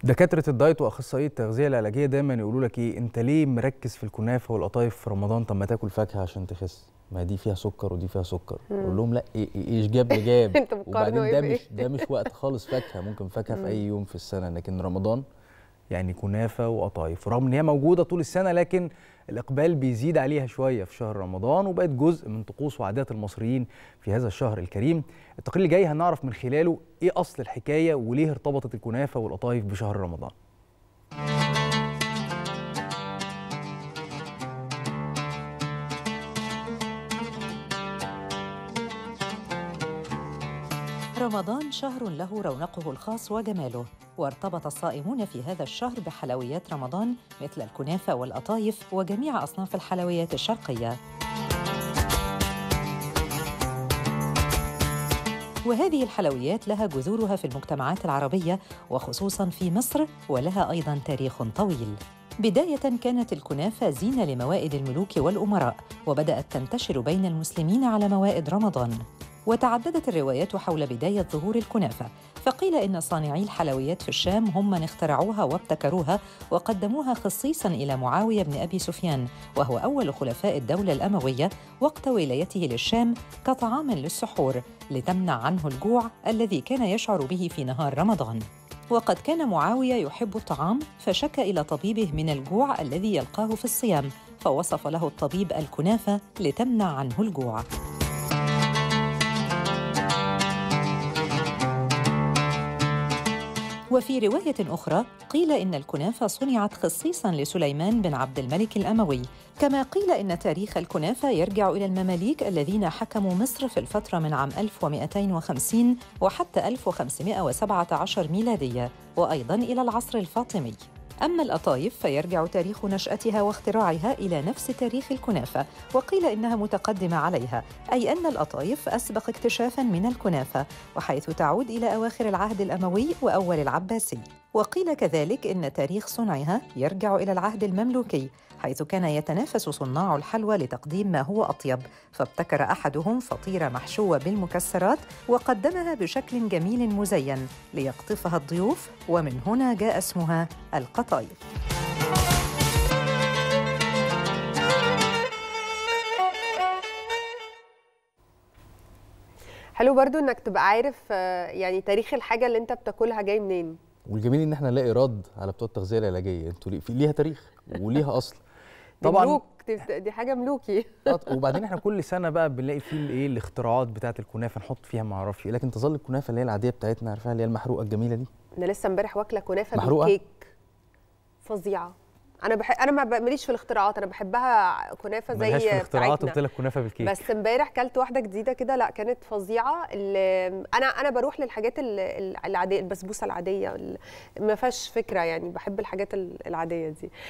دكاترة الدايت واخصائية التغذية العلاجية دايما يقولوا لك ايه انت ليه مركز في الكنافة والقطايف في رمضان طب ما تاكل فاكهة عشان تخس ما دي فيها سكر ودي فيها سكر اقول لهم لا ايه إيه- ايش جاب لجاب انتوا بتقارنوا وبعدين ايه ده بايه؟ مش ده مش وقت خالص فاكهة ممكن فاكهة في اي يوم في السنة لكن رمضان يعني كنافة وقطايف رغم ان هي موجودة طول السنة لكن الاقبال بيزيد عليها شوية في شهر رمضان وبقت جزء من طقوس وعادات المصريين في هذا الشهر الكريم التقرير اللي جاي هنعرف من خلاله ايه اصل الحكاية وليه ارتبطت الكنافة والقطايف بشهر رمضان رمضان شهر له رونقه الخاص وجماله وارتبط الصائمون في هذا الشهر بحلويات رمضان مثل الكنافة والقطايف وجميع أصناف الحلويات الشرقية وهذه الحلويات لها جذورها في المجتمعات العربية وخصوصاً في مصر ولها أيضاً تاريخ طويل بداية كانت الكنافة زينة لموائد الملوك والأمراء وبدأت تنتشر بين المسلمين على موائد رمضان وتعددت الروايات حول بداية ظهور الكنافة فقيل إن صانعي الحلويات في الشام هم من اخترعوها وابتكروها وقدموها خصيصاً إلى معاوية بن أبي سفيان وهو أول خلفاء الدولة الأموية وقت ولايته للشام كطعام للسحور لتمنع عنه الجوع الذي كان يشعر به في نهار رمضان وقد كان معاوية يحب الطعام فشكى إلى طبيبه من الجوع الذي يلقاه في الصيام فوصف له الطبيب الكنافة لتمنع عنه الجوع وفي رواية أخرى قيل إن الكنافة صنعت خصيصاً لسليمان بن عبد الملك الأموي كما قيل إن تاريخ الكنافة يرجع إلى المماليك الذين حكموا مصر في الفترة من عام 1250 وحتى 1517 ميلادية وأيضاً إلى العصر الفاطمي أما القطايف فيرجع تاريخ نشأتها واختراعها إلى نفس تاريخ الكنافة وقيل إنها متقدمة عليها أي أن القطايف أسبق اكتشافاً من الكنافة وحيث تعود إلى أواخر العهد الأموي وأول العباسي وقيل كذلك إن تاريخ صنعها يرجع إلى العهد المملوكي حيث كان يتنافس صناع الحلوى لتقديم ما هو أطيب فابتكر أحدهم فطيرة محشوة بالمكسرات وقدمها بشكل جميل مزين ليقطفها الضيوف ومن هنا جاء اسمها القطايف حلو برضو انك تبقى عارف آه، يعني تاريخ الحاجه اللي انت بتاكلها جاي منين والجميل ان احنا نلاقي رد على بتوع التغذيه العلاجيه انتوا ليه- في ليها تاريخ وليها اصل دي طبعا ملوك دي, دي حاجه ملوكي آه، وبعدين احنا كل سنه بقى بنلاقي فيه الايه الاختراعات بتاعه الكنافه نحط فيها ما اعرفش إيه، لكن تظل الكنافه اللي هي العاديه بتاعتنا عارفاها اللي هي المحروقه الجميله دي انا لسه امبارح واكله كنافه محروقة؟ بالكيك فظيعه انا بحب انا ما ب- ماليش في الاختراعات انا بحبها كنافه زي ملهاش في الاختراعات بتاعتنا. قلت لك كنافه بالكيك بس امبارح كلت واحده جديده كده لا كانت فظيعه ال- انا انا بروح للحاجات ال- ال- العاديه البسبوسه العاديه ال- ما فيهاش فكره يعني بحب الحاجات ال- العاديه دي